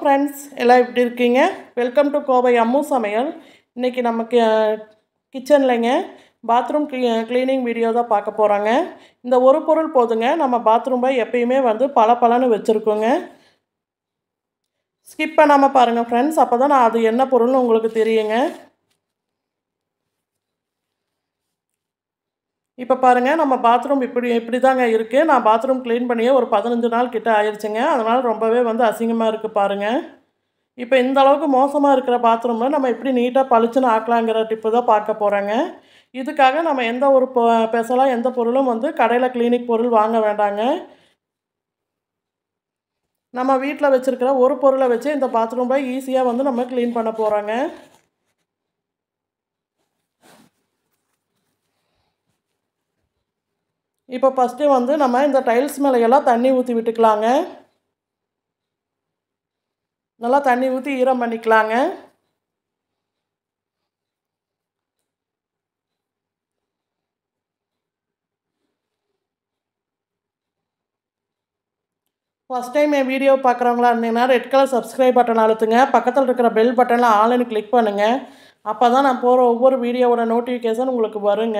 friends எல்லாம் எப்படி இருக்கீங்க வெல்கம் டு கோவை அம்மு சமையல் இன்றைக்கி நமக்கு கிச்சன்லைங்க பாத்ரூம் க்ளீ க்ளீனிங் வீடியோ தான் பார்க்க போகிறாங்க இந்த ஒரு பொருள் போதுங்க நம்ம பாத்ரூமை எப்பயுமே வந்து பல பலன்னு வச்சுருக்கோங்க ஸ்கிப் பண்ணாமல் பாருங்கள் ஃப்ரெண்ட்ஸ் அப்போ தான் நான் அது என்ன பொருள்னு உங்களுக்கு தெரியுங்க இப்போ பாருங்கள் நம்ம பாத்ரூம் இப்படி இப்படி தாங்க இருக்குது நான் பாத்ரூம் க்ளீன் பண்ணியே ஒரு பதினஞ்சு நாள் கிட்ட ஆயிடுச்சுங்க அதனால் ரொம்பவே வந்து அசிங்கமாக இருக்குது பாருங்கள் இப்போ இந்த அளவுக்கு மோசமாக இருக்கிற பாத்ரூமை நம்ம எப்படி நீட்டாக பளிச்சுன்னு ஆக்கலாங்கிற டிப்பு தான் பார்க்க போகிறேங்க இதுக்காக நம்ம எந்த ஒரு ஸ்பெஷலாக எந்த பொருளும் வந்து கடையில் கிளினிக் பொருள் வாங்க வேண்டாங்க நம்ம வீட்டில் வச்சுருக்கிற ஒரு பொருளை வச்சு இந்த பாத்ரூமை ஈஸியாக வந்து நம்ம க்ளீன் பண்ண போகிறோங்க இப்போ ஃபஸ்ட்டு வந்து நம்ம இந்த டைல்ஸ் மேலே எல்லாம் தண்ணி ஊற்றி விட்டுக்கலாங்க நல்லா தண்ணி ஊற்றி ஈரம் பண்ணிக்கலாங்க ஃபஸ்ட் டைம் என் வீடியோ பார்க்குறவங்களா இருந்தீங்கன்னா ரெட் கலர் சப்ஸ்கிரைப் பட்டன் அழுத்துங்க பக்கத்தில் இருக்கிற பெல் பட்டனில் ஆன்லைன் கிளிக் பண்ணுங்கள் அப்போ தான் நான் போகிற ஒவ்வொரு வீடியோவோட நோட்டிஃபிகேஷன் உங்களுக்கு வருங்க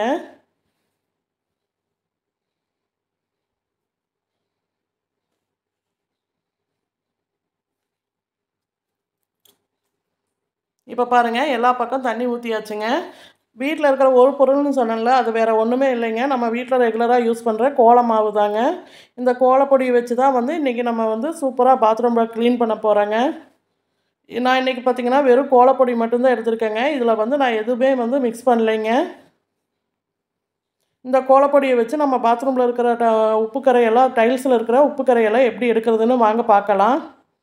இப்போ பாருங்கள் எல்லா பக்கம் தண்ணி ஊற்றியாச்சுங்க வீட்டில் இருக்கிற ஒரு பொருள்னு சொன்னேன்ல அது வேறு ஒன்றுமே இல்லைங்க நம்ம வீட்டில் ரெகுலராக யூஸ் பண்ணுற கோல மாவு தாங்க இந்த கோலப்பொடி வச்சு தான் வந்து இன்றைக்கி நம்ம வந்து சூப்பராக பாத்ரூமில் க்ளீன் பண்ண போகிறேங்க நான் இன்றைக்கி பார்த்திங்கன்னா வெறும் கோலப்பொடி மட்டும்தான் எடுத்திருக்கேங்க இதில் வந்து நான் எதுவுமே வந்து மிக்ஸ் பண்ணலைங்க இந்த கோலப்பொடியை வச்சு நம்ம பாத்ரூமில் இருக்கிற ட உப்பு கரையெல்லாம் டைல்ஸில் இருக்கிற உப்பு கரையெல்லாம் எப்படி எடுக்கிறதுன்னு வாங்க பார்க்கலாம்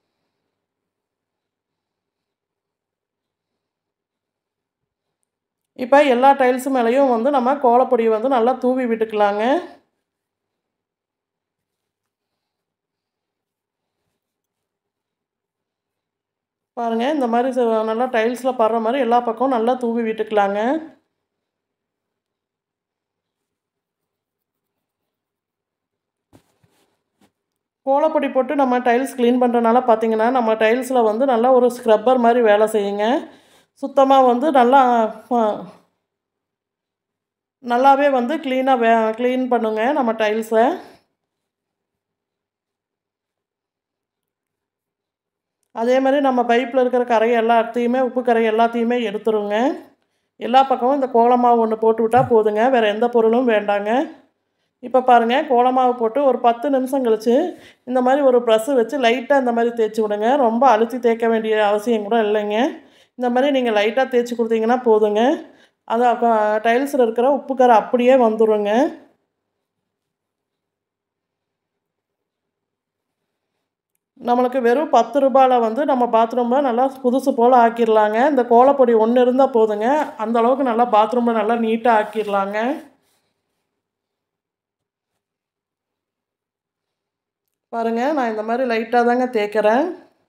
இப்போ எல்லா டைல்ஸு மேலேயும் வந்து நம்ம கோலப்பொடியை வந்து நல்லா தூவி விட்டுக்கலாங்க பாருங்கள் இந்த மாதிரி நல்லா டைல்ஸில் படுற மாதிரி எல்லா பக்கமும் நல்லா தூவி விட்டுக்கலாங்க கோலப்பொடி போட்டு நம்ம டைல்ஸ் க்ளீன் பண்ணுறனால பார்த்திங்கன்னா நம்ம டைல்ஸில் வந்து நல்லா ஒரு ஸ்க்ரப்பர் மாதிரி வேலை செய்யுங்க சுத்தமாக வந்து நல்லா நல்லாவே வந்து க்ளீனாக வே க்ளீன் பண்ணுங்க நம்ம டைல்ஸை அதே மாதிரி நம்ம பைப்பில் இருக்கிற கரை எல்லாத்தையுமே உப்பு கரை எல்லாத்தையுமே எடுத்துருங்க எல்லா பக்கமும் இந்த கோலமாவு ஒன்று போட்டு விட்டால் போதுங்க வேறு எந்த பொருளும் வேண்டாங்க இப்போ பாருங்கள் கோலமாவு போட்டு ஒரு பத்து நிமிஷம் கழித்து இந்த மாதிரி ஒரு ப்ரெஸ்ஸு வச்சு லைட்டாக இந்த மாதிரி தேய்ச்சி விடுங்க ரொம்ப அழுத்தி தேய்க்க வேண்டிய அவசியம் கூட இல்லைங்க இந்த மாதிரி நீங்கள் லைட்டாக தேய்ச்சி கொடுத்தீங்கன்னா போதுங்க அது டைல்ஸில் இருக்கிற உப்பு கரை அப்படியே வந்துடுங்க நம்மளுக்கு வெறும் பத்து ரூபாயில் வந்து நம்ம பாத்ரூமில் நல்லா புதுசு போல் ஆக்கிடலாங்க இந்த கோலப்பொடி ஒன்று இருந்தால் போதுங்க அந்த அளவுக்கு நல்லா பாத்ரூமில் நல்லா நீட்டாக ஆக்கிடலாங்க பாருங்கள் நான் இந்த மாதிரி லைட்டாக தாங்க தேய்க்கிறேன்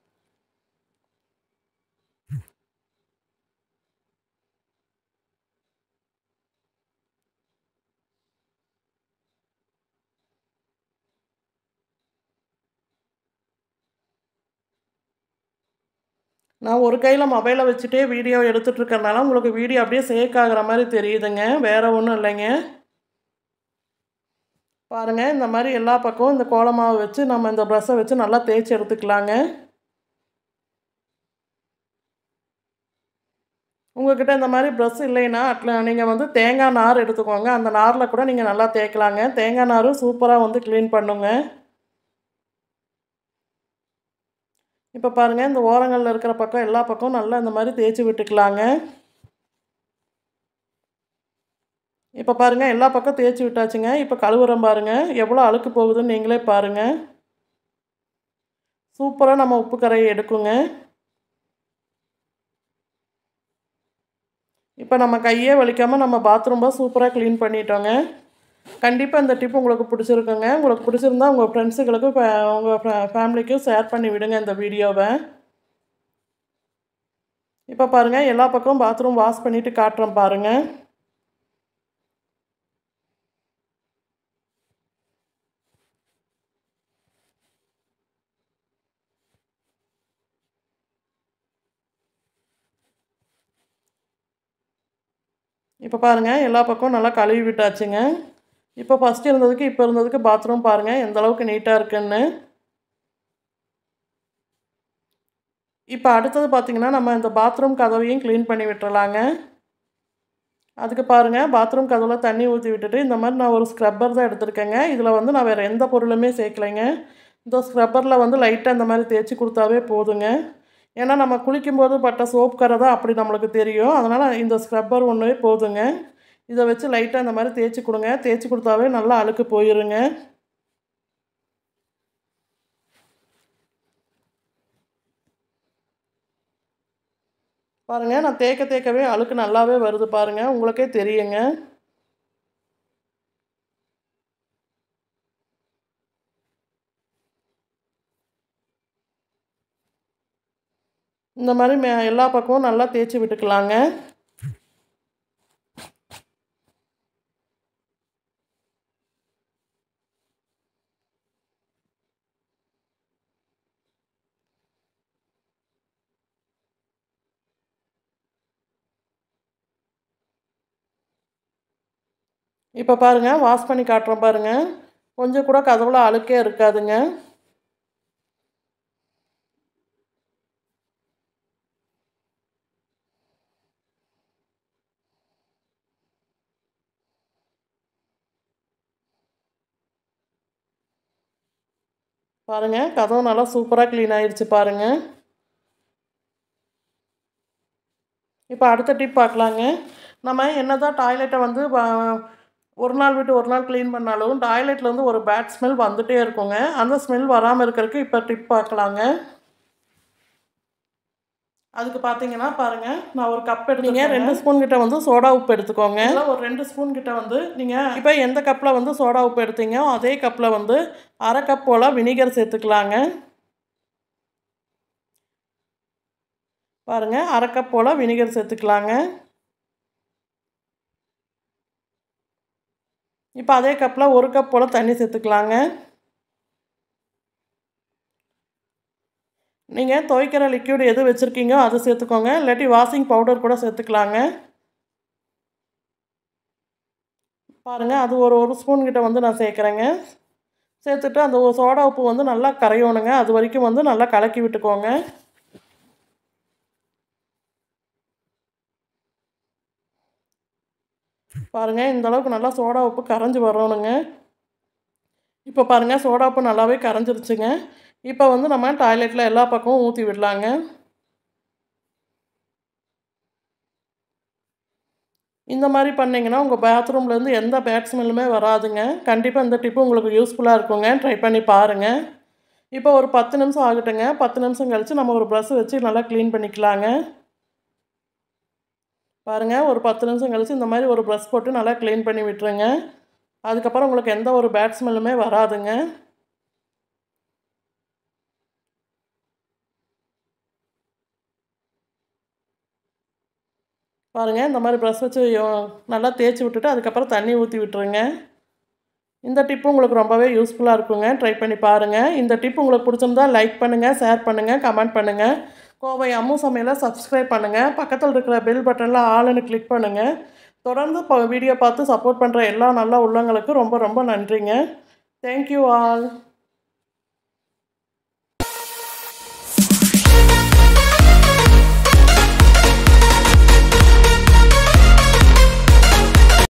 நான் ஒரு கையில் மொபைலை வச்சுட்டே வீடியோ எடுத்துகிட்ருக்கறனால உங்களுக்கு வீடியோ அப்படியே சேக் ஆகிற மாதிரி தெரியுதுங்க வேறு ஒன்றும் இல்லைங்க பாருங்கள் இந்த மாதிரி எல்லா பக்கமும் இந்த கோலமாவை வச்சு நம்ம இந்த ப்ரஷ்ஷை வச்சு நல்லா தேய்ச்சி எடுத்துக்கலாங்க உங்கள்கிட்ட இந்த மாதிரி ப்ரஷ் இல்லைன்னா அட்ல நீங்கள் வந்து தேங்காய் நார் எடுத்துக்கோங்க அந்த நாரில் கூட நீங்கள் நல்லா தேய்க்கலாங்க தேங்காய் நாரும் சூப்பராக வந்து க்ளீன் பண்ணுங்க இப்போ பாருங்கள் இந்த ஓரங்களில் இருக்கிற பக்கம் எல்லா பக்கம் நல்லா இந்த மாதிரி தேய்ச்சி விட்டுக்கலாங்க இப்போ பாருங்கள் எல்லா பக்கம் தேய்ச்சி விட்டாச்சுங்க இப்போ கழுவுறோம் பாருங்கள் எவ்வளோ அழுக்கு போகுதுன்னு நீங்களே பாருங்கள் சூப்பராக நம்ம உப்பு கரையை எடுக்குங்க இப்போ நம்ம கையே வலிக்காமல் நம்ம பாத்ரூம்பை சூப்பராக க்ளீன் பண்ணிட்டோங்க கண்டிப்பாக இந்த டிப் உங்களுக்கு பிடிச்சிருக்குங்க உங்களுக்கு பிடிச்சிருந்தா உங்கள் ஃப்ரெண்ட்ஸுகளுக்கும் உங்கள் ஃபேமிலிக்கும் ஷேர் பண்ணி விடுங்க இந்த வீடியோவை இப்போ பாருங்கள் எல்லா பக்கமும் பாத்ரூம் வாஷ் பண்ணிவிட்டு காட்டுறோம் பாருங்கள் இப்போ பாருங்கள் எல்லா பக்கமும் நல்லா கழுவி விட்டாச்சுங்க இப்போ ஃபஸ்ட்டு இருந்ததுக்கு இப்போ இருந்ததுக்கு பாத்ரூம் பாருங்கள் எந்த அளவுக்கு நீட்டாக இருக்குன்னு இப்போ அடுத்தது பார்த்திங்கன்னா நம்ம இந்த பாத்ரூம் கதவையும் க்ளீன் பண்ணி விட்டுறலாங்க அதுக்கு பாருங்கள் பாத்ரூம் கதவில் தண்ணி ஊற்றி விட்டுட்டு இந்த மாதிரி நான் ஒரு ஸ்க்ரப்பர் தான் எடுத்திருக்கேங்க இதில் வந்து நான் வேறு எந்த பொருளுமே சேர்க்கலைங்க இந்த ஸ்க்ரப்பரில் வந்து லைட்டாக இந்த மாதிரி தேய்ச்சி கொடுத்தாவே போதுங்க ஏன்னா நம்ம குளிக்கும்போது பட்ட சோப் கரை தான் அப்படி நம்மளுக்கு தெரியும் அதனால் இந்த ஸ்க்ரப்பர் ஒன்றே போதுங்க இதை வச்சு லைட்டாக இந்த மாதிரி தேய்ச்சி கொடுங்க தேய்ச்சி கொடுத்தாவே நல்லா அழுக்கு போயிருங்க பாருங்கள் நான் தேய்க்க தேய்க்கவே அழுக்கு நல்லாவே வருது பாருங்கள் உங்களுக்கே தெரியுங்க இந்த மாதிரி மே எல்லா பக்கமும் நல்லா தேய்ச்சி விட்டுக்கலாங்க இப்போ பாருங்கள் வாஷ் பண்ணி காட்டுறோம் பாருங்கள் கொஞ்சம் கூட கதவுல அழுக்கே இருக்காதுங்க பாருங்கள் கதவு நல்லா சூப்பராக க்ளீன் ஆயிடுச்சு பாருங்கள் இப்போ அடுத்த டிப் பார்க்கலாங்க நம்ம என்ன தான் டாய்லெட்டை வந்து ஒரு நாள் விட்டு ஒரு நாள் க்ளீன் பண்ணாலும் டாய்லெட்லேருந்து ஒரு பேட் ஸ்மெல் வந்துகிட்டே இருக்குங்க அந்த ஸ்மெல் வராமல் இருக்கிறதுக்கு இப்போ டிப் பார்க்கலாங்க அதுக்கு பார்த்தீங்கன்னா பாருங்கள் நான் ஒரு கப் எடுத்தீங்க ரெண்டு ஸ்பூன் கிட்ட வந்து சோடா உப்பு எடுத்துக்கோங்க இல்லை ஒரு ரெண்டு ஸ்பூன் கிட்ட வந்து நீங்கள் இப்போ எந்த கப்பில் வந்து சோடா உப்பு எடுத்தீங்க அதே கப்பில் வந்து அரை கப் போல் வினிகர் சேர்த்துக்கலாங்க பாருங்கள் அரை கப் போல் வினிகர் சேர்த்துக்கலாங்க இப்போ அதே கப்பில் ஒரு கப் போல் தண்ணி சேர்த்துக்கலாங்க நீங்கள் துவைக்கிற லிக்யூட் எது வச்சுருக்கீங்கோ அது சேர்த்துக்கோங்க இல்லாட்டி வாஷிங் பவுடர் கூட சேர்த்துக்கலாங்க பாருங்கள் அது ஒரு ஒரு ஸ்பூன் கிட்ட வந்து நான் சேர்க்குறேங்க சேர்த்துட்டு அந்த சோடா உப்பு வந்து நல்லா கரையணுங்க அது வரைக்கும் வந்து நல்லா கலக்கி விட்டுக்கோங்க பாருங்கள் இந்த அளவுக்கு நல்லா சோடா உப்பு கரைஞ்சி வரணுங்க இப்போ பாருங்கள் சோடா உப்பு நல்லாவே கரைஞ்சிருச்சுங்க இப்போ வந்து நம்ம டாய்லெட்டில் எல்லா பக்கமும் ஊற்றி விடலாங்க இந்த மாதிரி பண்ணிங்கன்னா உங்கள் பாத்ரூம்லேருந்து எந்த பேட் ஸ்மெல்லுமே வராதுங்க கண்டிப்பாக இந்த டிப்பு உங்களுக்கு யூஸ்ஃபுல்லாக இருக்குங்க ட்ரை பண்ணி பாருங்கள் இப்போ ஒரு பத்து நிமிஷம் ஆகட்டுங்க பத்து நிமிஷம் கழித்து நம்ம ஒரு ப்ரஷ் வச்சு நல்லா க்ளீன் பண்ணிக்கலாங்க பாருங்கள் ஒரு பத்து நிமிஷம் கழித்து இந்த மாதிரி ஒரு ப்ரஷ் போட்டு நல்லா க்ளீன் பண்ணி விட்டுருங்க அதுக்கப்புறம் உங்களுக்கு எந்த ஒரு பேட் ஸ்மெல்லுமே வராதுங்க பாருங்கள் இந்த மாதிரி ப்ரஷ் வச்சு நல்லா தேய்ச்சி விட்டுட்டு அதுக்கப்புறம் தண்ணி ஊற்றி விட்டுருங்க இந்த டிப்பு உங்களுக்கு ரொம்பவே யூஸ்ஃபுல்லாக இருக்குங்க ட்ரை பண்ணி பாருங்கள் இந்த டிப் உங்களுக்கு பிடிச்சிருந்தா லைக் பண்ணுங்கள் ஷேர் பண்ணுங்கள் கமெண்ட் பண்ணுங்கள் கோவை அம்மு சமையலை சப்ஸ்கிரைப் பண்ணுங்கள் பக்கத்தில் இருக்கிற பெல் பட்டனில் ஆளுன்னு கிளிக் பண்ணுங்கள் தொடர்ந்து இப்போ வீடியோ பார்த்து சப்போர்ட் பண்ணுற எல்லா நல்ல உள்ளங்களுக்கும் ரொம்ப ரொம்ப நன்றிங்க தேங்க்யூ ஆல்